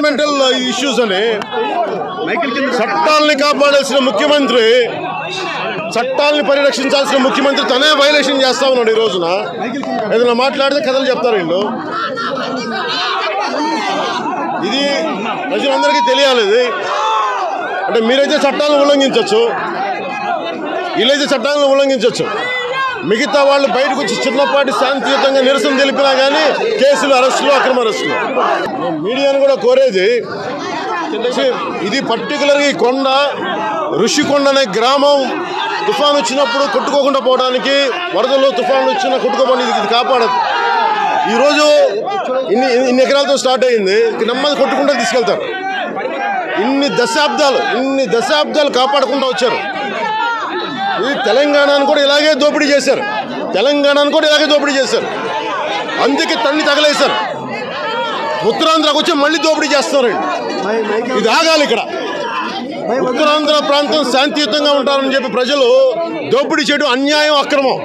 Environmental issues అని చట్టాలని కాపాడాల్సిన ముఖ్యమంత్రి చట్టాలని పరిరక్షించాల్సిన ముఖ్యమంత్రి తనే వైలేషన్ చేస్తా ఉన్నాడు ఈ రోజున ఏదైనా మాట్లాడితే కథలు చెప్తారు వీళ్ళు ఇది ప్రజలందరికీ తెలియాలి ఇది అంటే మీరైతే చట్టాలను ఉల్లంఘించవచ్చు వీళ్ళైతే చట్టాలను ఉల్లంఘించవచ్చు మిగతా వాళ్ళు బయటకు వచ్చి చిన్నపాటి శాంతియుతంగా నిరసన తెలిపినా కానీ కేసులు అరెస్టులు అక్రమ అరెస్టులు నేను మీడియాను కూడా కోరేది ఇది పర్టికులర్గా ఈ కొండ ఋషికొండ అనే గ్రామం తుఫాన్ వచ్చినప్పుడు కొట్టుకోకుండా పోవడానికి వరదలు తుఫాన్లు వచ్చినా కొట్టుకోమని ఇది ఇది కాపాడదు ఈరోజు ఇన్ని ఇన్ని ఎకరాలతో స్టార్ట్ అయింది ఇక నెమ్మది కొట్టుకుంటూ తీసుకెళ్తారు ఇన్ని దశాబ్దాలు ఇన్ని దశాబ్దాలు కాపాడకుండా వచ్చారు ఇది తెలంగాణను కూడా ఇలాగే దోపిడీ చేశారు తెలంగాణను కూడా ఇలాగే దోపిడీ చేశారు అందుకే తన్ని తగలేశారు ఉత్తరాంధ్రకు వచ్చి మళ్ళీ దోపిడీ చేస్తున్నారండి ఇది ఆగాలి ఇక్కడ ఉత్తరాంధ్ర ప్రాంతం శాంతియుతంగా ఉంటారని చెప్పి ప్రజలు దోపిడీ చేయడం అన్యాయం అక్రమం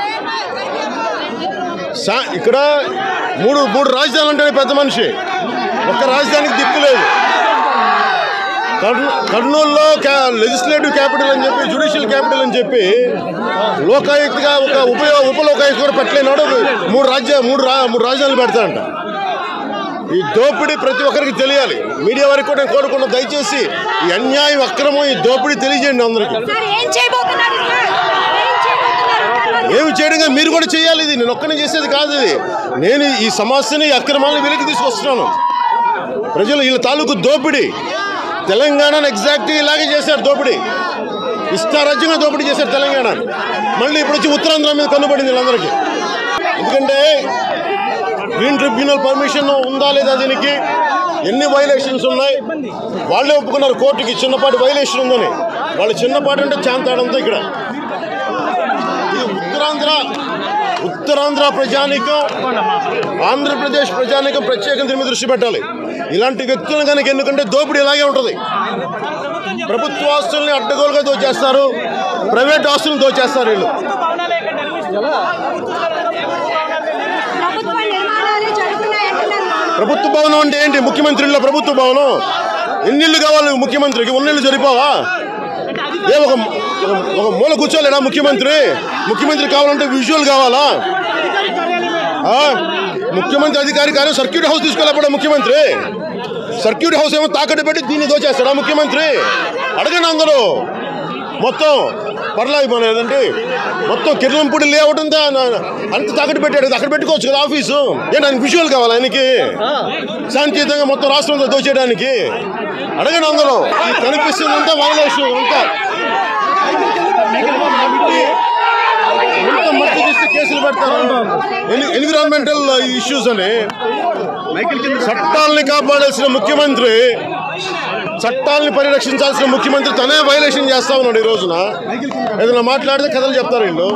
శా- ఇక్కడ మూడు మూడు రాజధానులు అంటేనే పెద్ద మనిషి ఒక్క రాజధానికి దిక్కు లేదు కర్నూ- కర్నూలులో క్యా- లెజిస్లేటివ్ క్యాపిటల్ అని చెప్పి జ్యుడిషియల్ క్యాపిటల్ అని చెప్పి లోకాయుక్తగా ఒక ఉప ఉప లోకాయుక్త కూడా పెట్టలేనాడు మూడు రాజ్య మూడు రా మూడు రాజధానులు పెడతాడంట ఈ దోపిడీ ప్రతి ఒక్కరికి తెలియాలి మీడియా వారికి కూడా నేను కోరుకున్న దయచేసి ఈ అన్యాయం అక్రమం ఈ దోపిడీ తెలియజేయండి అందరికీ సార్ ఏం చేయబోతున్నారు సార్ ఏం చేయబోతున్నారు ఏమి చేయడంగా మీరు కూడా చేయాలి ఇది నేను ఒక్కనే చేసేది కాదు ఇది నేను ఈ సమస్యని ఈ అక్రమాలను వెలికి తీసుకొస్తున్నాను ప్రజలు వీళ్ళ తాలూకు దోపిడీ తెలంగాణను ఎగ్జాక్ట్ ఇలాగే చేశారు దోపిడీ ఇష్టారాజ్యంగా దోపిడీ చేశారు తెలంగాణ మళ్ళీ ఇప్పుడు వచ్చి ఉత్తరాంధ్ర మీద కన్నుపడింది వీళ్ళందరికీ ఎందుకంటే గ్రీన్ ట్రిబ్యునల్ పర్మిషన్ ఉందా లేదా దీనికి ఎన్ని వైలేషన్స్ ఉన్నాయి వాళ్ళే ఒప్పుకున్నారు కోర్టుకి చిన్నపాటి వైలేషన్ ఉందని వాళ్ళు చిన్నపాటి అంటే చాంతాడంతా ఇక్కడ ఇది ఉత్తరాంధ్ర ఉత్తరాంధ్ర ప్రజానికం ఆంధ్రప్రదేశ్ ప్రజానికం ప్రత్యేకంగా దీని మీద దృష్టి పెట్టాలి ఇలాంటి వ్యక్తులను కనుక ఎందుకంటే దోపిడీ ఇలాగే ఉంటుంది ప్రభుత్వ ఆస్తుల్ని అడ్డగోలుగా దోచేస్తారు ప్రైవేట్ ఆస్తులను దోచేస్తారు వీళ్ళు ప్రభుత్వ నిర్మాణాలు జరుగుతున్నాయంటున్నారు ప్రభుత్వ భవనం అంటే ఏంటి ముఖ్యమంత్రిలో ప్రభుత్వ భవనం ఎన్నిళ్ళు కావాలి ముఖ్యమంత్రికి ఉన్నిళ్ళు సరిపోవా ఏ ఒక ఒక- ఒక మూల కూర్చోలేడా ముఖ్యమంత్రి ముఖ్యమంత్రి కావాలంటే విజువల్ కావాలా ఆ? ముఖ్యమంత్రి అధికారి కానీ సర్క్యూట్ హౌస్ తీసుకోలేకపోవడం ముఖ్యమంత్రి సర్క్యూట్ హౌస్ ఏమో తాకట్టు పెట్టి దీన్ని దోచేస్తాడా ముఖ్యమంత్రి అడగండి అందరూ మొత్తం పర్లాగి మన ఏదండి మొత్తం కిర్లంపూడి లేఅవుట్ అంతా నా- అంత తాకట్టు పెట్టాడు అక్కడ పెట్టుకోవచ్చు కదా ఆఫీసు ఏంటి ఆయనకి విజువల్ కావాలి ఆయనకి శాంతియుతంగా మొత్తం రాష్ట్రం అంతా దోచేయడానికి అడగండి అందరూ ఈ కనిపిస్తుందంతా వైలేషన్ అంతా ఎంత మట్టి తీస్తే కేసులు పెడతారు ఎన్- ఎన్విరాన్మెంటల్ ఇష్యూస్ అని చట్టాలని కాపాడాల్సిన ముఖ్యమంత్రి చట్టాలని పరిరక్షించాల్సిన ముఖ్యమంత్రి తనే వైలేషన్ చేస్తా ఉన్నాడు ఈ రోజున ఏదైనా మాట్లాడితే కథలు చెప్తారు వీళ్ళు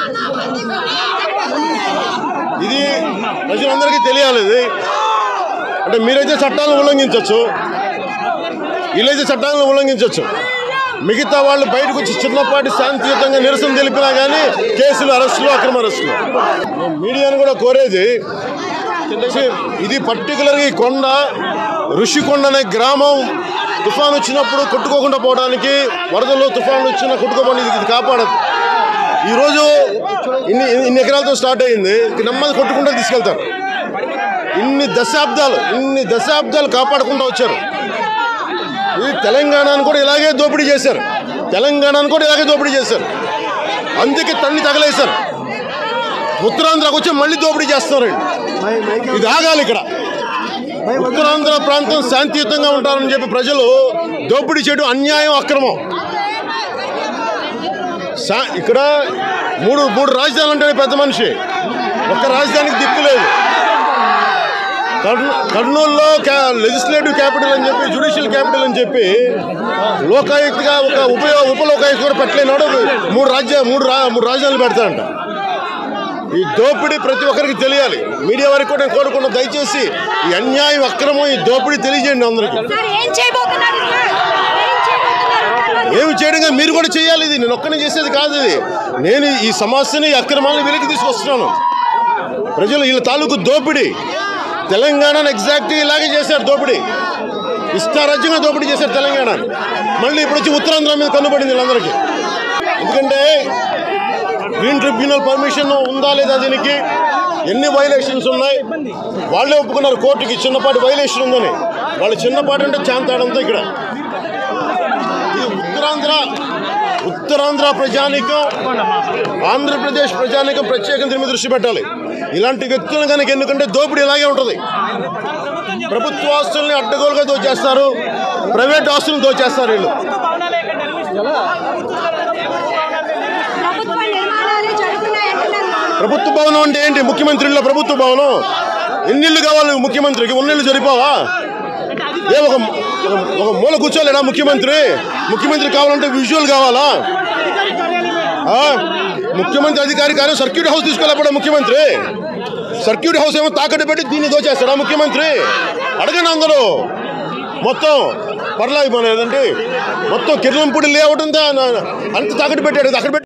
ఇది ప్రజలందరికీ తెలియాలి ఇది అంటే మీరైతే చట్టాలను ఉల్లంఘించవచ్చు వీళ్ళైతే చట్టాలను ఉల్లంఘించవచ్చు మిగతా వాళ్ళు బయటకు వచ్చి చిన్నపాటి శాంతియుతంగా నిరసన తెలిపినా కానీ కేసులు అరెస్టులు అక్రమ అరెస్టులు నేను మీడియాను కూడా కోరేది ఇది పర్టికులర్గా ఈ కొండ ఋషికొండ అనే గ్రామం తుఫాన్ వచ్చినప్పుడు కొట్టుకోకుండా పోవడానికి వరదలు తుఫాన్లు వచ్చినా కొట్టుకోమని ఇది ఇది కాపాడదు ఈరోజు ఇన్ని ఇన్ని ఎకరాలతో స్టార్ట్ అయింది ఇక నెమ్మది కొట్టుకుంటూ తీసుకెళ్తారు ఇన్ని దశాబ్దాలు ఇన్ని దశాబ్దాలు కాపాడకుండా వచ్చారు ఇది తెలంగాణను కూడా ఇలాగే దోపిడీ చేశారు తెలంగాణను కూడా ఇలాగే దోపిడీ చేశారు అందుకే తన్ని తగలేశారు ఉత్తరాంధ్రకు వచ్చి మళ్ళీ దోపిడీ చేస్తున్నారండి ఇది ఆగాలి ఇక్కడ ఉత్తరాంధ్ర ప్రాంతం శాంతియుతంగా ఉంటారని చెప్పి ప్రజలు దోపిడీ చేయడం అన్యాయం అక్రమం శా- ఇక్కడ మూడు మూడు రాజధానులు అంటేనే పెద్ద మనిషి ఒక్క రాజధానికి దిక్కు లేదు కర్నూ- కర్నూలులో క్యా- లెజిస్లేటివ్ క్యాపిటల్ అని చెప్పి జ్యుడిషియల్ క్యాపిటల్ అని చెప్పి లోకాయుక్తగా ఒక ఉప ఉప లోకాయుక్త కూడా పెట్టలేనాడు మూడు రాజ్య మూడు రా మూడు రాజధానులు పెడతాడంట ఈ దోపిడీ ప్రతి ఒక్కరికి తెలియాలి మీడియా వారికి కూడా నేను కోరుకున్న దయచేసి ఈ అన్యాయం అక్రమం ఈ దోపిడీ తెలియజేయండి అందరికీ సార్ ఏం చేయబోతున్నారు సార్ ఏం చేయబోతున్నారు ఏమి చేయడంగా మీరు కూడా చేయాలి ఇది నేను ఒక్కనే చేసేది కాదు ఇది నేను ఈ సమస్యని ఈ అక్రమాలను వెలికి తీసుకొస్తున్నాను ప్రజలు వీళ్ళ తాలూకు దోపిడీ తెలంగాణను ఎగ్జాక్ట్ ఇలాగే చేశారు దోపిడీ ఇష్టారాజ్యంగా దోపిడీ చేశారు తెలంగాణ మళ్ళీ ఇప్పుడు వచ్చి ఉత్తరాంధ్ర మీద కన్నుపడింది వీళ్ళందరికీ ఎందుకంటే గ్రీన్ ట్రిబ్యునల్ పర్మిషన్ ఉందా లేదా దీనికి ఎన్ని వైలేషన్స్ ఉన్నాయి వాళ్ళే ఒప్పుకున్నారు కోర్టుకి చిన్నపాటి వైలేషన్ ఉందని వాళ్ళు చిన్నపాటి అంటే చాంతాడంతా ఇక్కడ ఇది ఉత్తరాంధ్ర ఉత్తరాంధ్ర ప్రజానికం ఆంధ్రప్రదేశ్ ప్రజానికం ప్రత్యేకంగా దీని మీద దృష్టి పెట్టాలి ఇలాంటి వ్యక్తులను కనుక ఎందుకంటే దోపిడీ ఇలాగే ఉంటుంది ప్రభుత్వ ఆస్తుల్ని అడ్డగోలుగా దోచేస్తారు ప్రైవేట్ ఆస్తులను దోచేస్తారు వీళ్ళు ప్రభుత్వ నిర్మాణాలు జరుగుతున్నాయంటున్నారు ప్రభుత్వ భవనం అంటే ఏంటి ముఖ్యమంత్రిలో ప్రభుత్వ భవనం ఎన్ని ఇళ్ళు కావాలి ముఖ్యమంత్రికి ఉన్న ఇళ్ళు సరిపోవా ఏ ఒక ఒక- ఒక మూల కూర్చోలేడా ముఖ్యమంత్రి ముఖ్యమంత్రి కావాలంటే విజువల్ కావాలా ఆ? ముఖ్యమంత్రి అధికారి కానీ సర్క్యూట్ హౌస్ తీసుకోలేపడా ముఖ్యమంత్రి సర్క్యూట్ హౌస్ ఏమో తాకట్టు పెట్టి దీన్ని దోచేస్తాడా ముఖ్యమంత్రి అడగండి అందరూ మొత్తం పర్లా మన ఏదంటే మొత్తం కిరణంపూడి లేఅవుట్ ఉందా అంత తాకట్టు పెట్టాడు అక్కడ పెట్టి